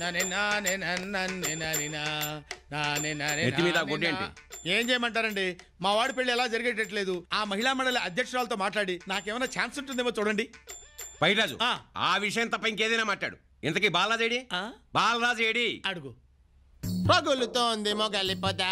నని నాని నన్ని నని నా, నాని నని నెత్తి మీద నాని గుడ్డ నా. ఏంటి? ఏం చేయమంటారండి మా వాడి పెళ్లి ఎలా జరిగేటట్లేదు ఆ మహిళా మండలి అధ్యక్షురాలతో మాట్లాడి నాకేమైనా ఛాన్స్ ఉంటుందేమో చూడండి పైరాజు ఆ. ఆ విషయం తప్ప ఇంకేదైనా మాట్లాడు ఇంతకీ బాలరాజు ఏడి ఆ? బాలరాజు ఏడి అడుగు పగులుతోంది మొగలిపోదా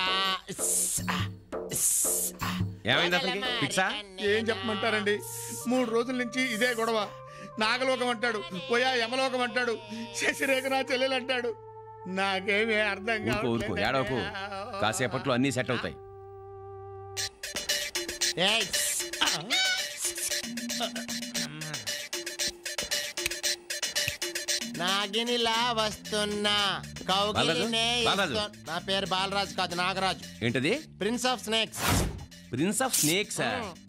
ఏమైంది అతనికి ఫిక్సా ఏం చెప్పమంటారండి మూడు రోజుల నుంచి ఇదే గొడవ నాగలోకం అంటాడు పోయా యమలోకం అంటాడు శశిరేఖ నా చెల్లెలు అంటాడు నాకేమీ అర్థం ఊరుకో ఊరుకో ఏడవకు కాసేపట్లో అన్నీ సెట్ అవుతాయి నాగినిలా వస్తున్నా కౌగిలినే బాలరాజు? ఇస్తు- నా పేరు బాలరాజు కాదు నాగరాజు ఏంటది prince of snakes prince of snakes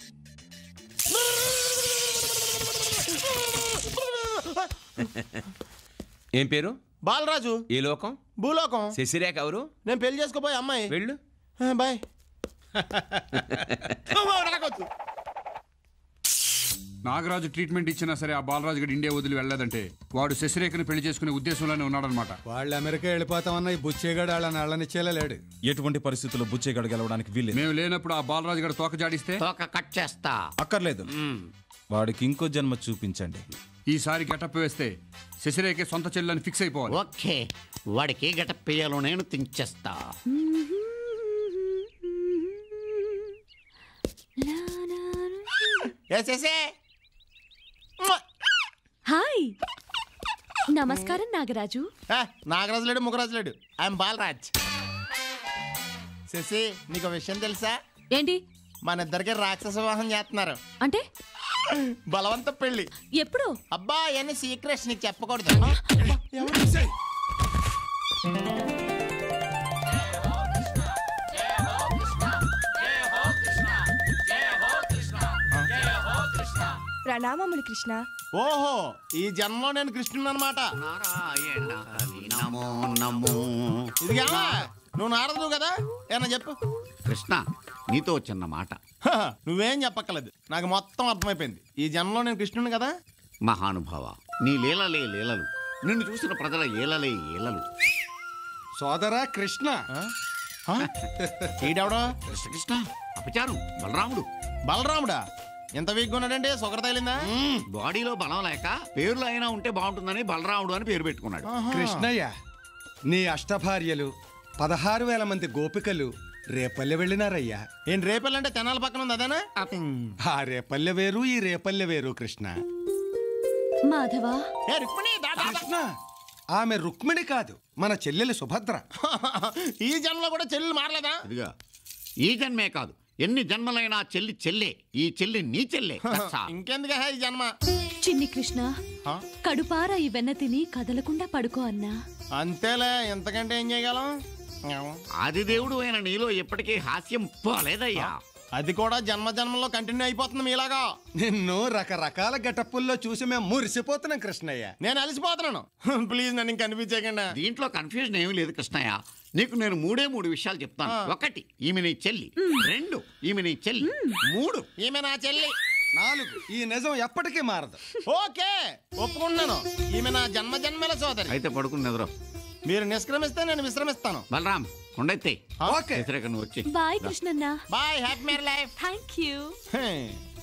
ఏం పేరు బాలరాజు ఏ లోకం భూలోకం శశిరేఖ ఎవరు నేను పెళ్లి చేసుకోబోయే అమ్మాయి వెళ్ళు ఆ, బాయ్ నాగరాజు ట్రీట్మెంట్ ఇచ్చినా సరే ఆ బాలరాజు గడి ఇండియా వదిలి వెళ్ళలేదంటే వాడు శశిరేఖను పెళ్లి చేసుకునే ఉద్దేశంలోనే ఉన్నాడనమాట వాళ్ళు అమెరికా వెళ్ళిపోతామన్న ఈ బుచ్చేగాడు వాళ్ళని అళ్ళనిచ్చేలా లేడు ఎటువంటి పరిస్థితుల్లో బుచ్చేగాడు గెలవడానికి వీల్లేదు మేము లేనప్పుడు ఆ బాలరాజు గడి తోక జాడిస్తే తోక కట్ చేస్తా అక్కర్లేదు వాడికి ఇంకో జన్మ చూపించండి ఈసారి గెటప్ వేస్తే శశిరేఖ సొంత చెల్లెని ఫిక్స్ అయిపోవాలి ఓకే వాడికి గెటప్ వేయాలో నేను తించేస్తా వేసేసే హాయ్ నమస్కారం నాగరాజు నాగరాజు లేడు ముగరాజు లేడు ఐఎమ్ బాలరాజ్ శశి నీకు విషయం తెలుసా ఏంటి మన ఇద్దరికి రాక్షస వివాహం చేస్తున్నారు అంటే బలవంత పెళ్లి ఎప్పుడు అబ్బా అవన్నీ సీక్రెట్స్ నీకు చెప్పకూడదు ప్రణామములు కృష్ణ ఓహో ఈ జన్మలో నేను కృష్ణుని అనమాట నారాయణ హరి నమో నమో ఇదిగా నువ్వు నారదు కదా ఏమన్నా చెప్పు కృష్ణ నీతో చిన్న మాట హ, నువ్వేం చెప్పక్కర్లేదు నాకు మొత్తం అర్థమైపోయింది ఈ జన్మలో నేను కృష్ణుని కదా మహానుభావ నీ లీలలే లీలలు నిన్ను చూసిన ప్రజల ఏలలే ఏలలు సోదరా కృష్ణ ఈడెవడో కృష్ణ కృష్ణ అపచారం బలరాముడు బలరాముడా ఎంత వీక్గా ఉన్నాడంటే సొగర తగిలిందా మ్మ్, బాడీలో బలం లేక పేర్లు అయినా ఉంటే బాగుంటుందని బలరాముడు అని పేరు పెట్టుకున్నాడు కృష్ణయ్య నీ అష్టభార్యలు పదహారు వేల మంది గోపికలు రేపల్లె వెళ్ళినారయ్యా ఏంటి రేపెళ్ళంటే తెనాల పక్కన ఉంది అదేనా ఆ రేపల్లె వేరు ఈ రేపల్లె వేరు కృష్ణ మాధవా ఏ రుక్మిణి దా, దా, దా. కృష్ణ ఆమె రుక్మిణి కాదు మన చెల్లెలు సుభద్ర ఈ జన్మలో కూడా చెల్లెలు మారలేదా ఇదిగా ఈ జన్మే కాదు ఎన్ని జన్మలైనా చెల్లి చెల్లే ఈ చెల్లి నీ చెల్లే కచ్చా. ఇంకెందుకే ఈ జన్మ చిన్ని కృష్ణ హ? కడుపార ఈ వెన్న తిని కదలకుండా పడుకో అన్నా అంతేలే ఎంతకంటే ఏం చేయగలం ఆదిదేవుడు అయిన నీలో ఎప్పటికీ హాస్యం పోలేదయ్యా అది కూడా జన్మ జన్మలో కంటిన్యూ అయిపోతుంది మీలాగా నిన్ను రకరకాల గటప్పుల్లో చూసి మేము మురిసిపోతున్నాం కృష్ణయ్య నేను అలసిపోతున్నాను ప్లీజ్ నన్ను ఇంక కనిపించకుండా దీంట్లో కన్ఫ్యూజన్ ఏమీ లేదు కృష్ణయ్య నీకు నేను మూడే మూడు విషయాలు చెప్తాను ఒకటి ఈమె నీ చెల్లి రెండు ఈమె నీ చెల్లి మూడు ఈమె నా చెల్లి నాలుగు ఈ నిజం ఎప్పటికీ మారదు ఓకే ఒప్పుకుంటున్నాను ఈమె నా జన్మ జన్మల సోదరి అయితే పడుకుని నిద్ర మీరు నిష్క్రమిస్తే నేను విశ్రమిస్తాను బలరాం కొండెత్తే ఓకే వ్యతిరేక నువ్వు వచ్చి బాయ్ కృష్ణన్న bye happy married life thank you